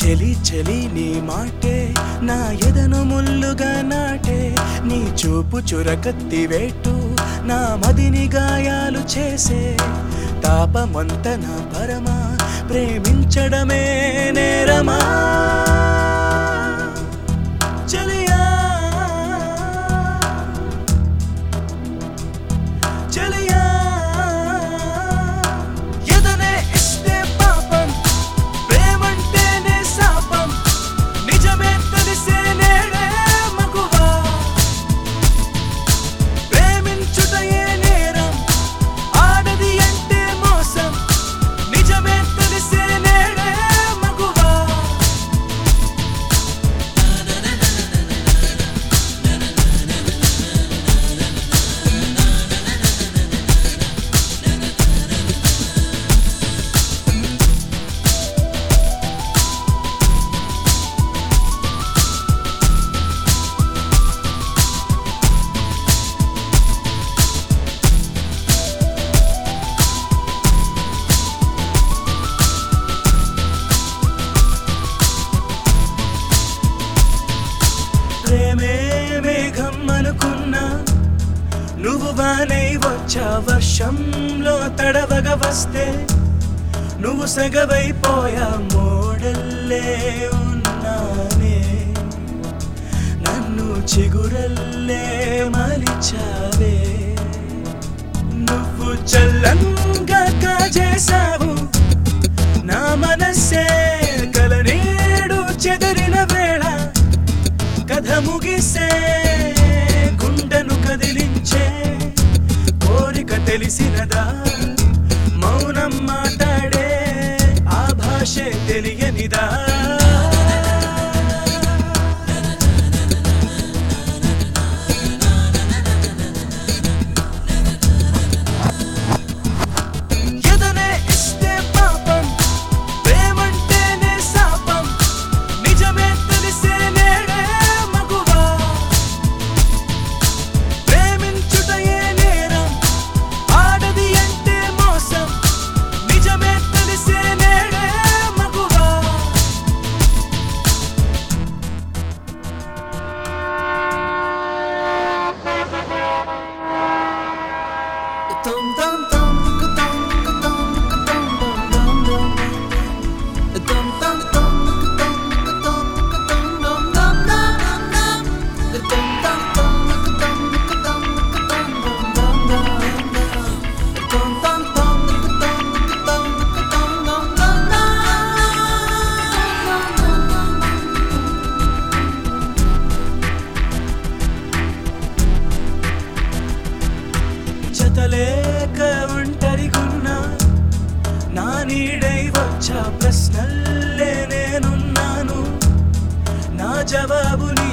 చెలి చెలి నీ మాటే నా ఎదను ముల్లుగా నాటే నీ చూపు చురకత్తి వేటు నా మదిని గాయాలు చేసే తాపమంత నా పరమా ప్రేమించడమే నేరమా చలియా చలియా ఎదనే ఇస్తే పాపం ప్రేమంటేనే శాపం నిజమే తెలిసే నేడే మగువా ప్రేమించుటయే నేరం ఆడది అంటే మోసం నిజమే తెలిసే నేడే మగువా ప్రేమే మేఘం అనుకున్నా నువ్వు బానై వచ్చా వర్షంలో తడవగా వస్తే నువ్వు సగవైపోయా మోడల్లే ఉన్నానే నన్ను చిగురల్లే మలిచావే నువ్వు చల్లంగా కాజేశావు నా మనస్సే కలనేడు చెదరిన వేళ కథ ముగిసే గుండెను కదిలించే కోరిక తెలిసినదా మౌనం మాట్లాడే ఆ భాషే తెలియనిదా ఎదనే ఇస్తే పాపం ప్రేమంటేనే శాపం నిజమే తెలిసే నేడే మగువా ప్రేమించుటయే నేరం ఆడది అంటే మోసం నిజమే తెలిసే నేడే మగువా జతలేక ఒంటరిగున్నా నా నీడై వచ్చా ప్రశ్నల్లే నేనున్నాను నా జవాబు నీ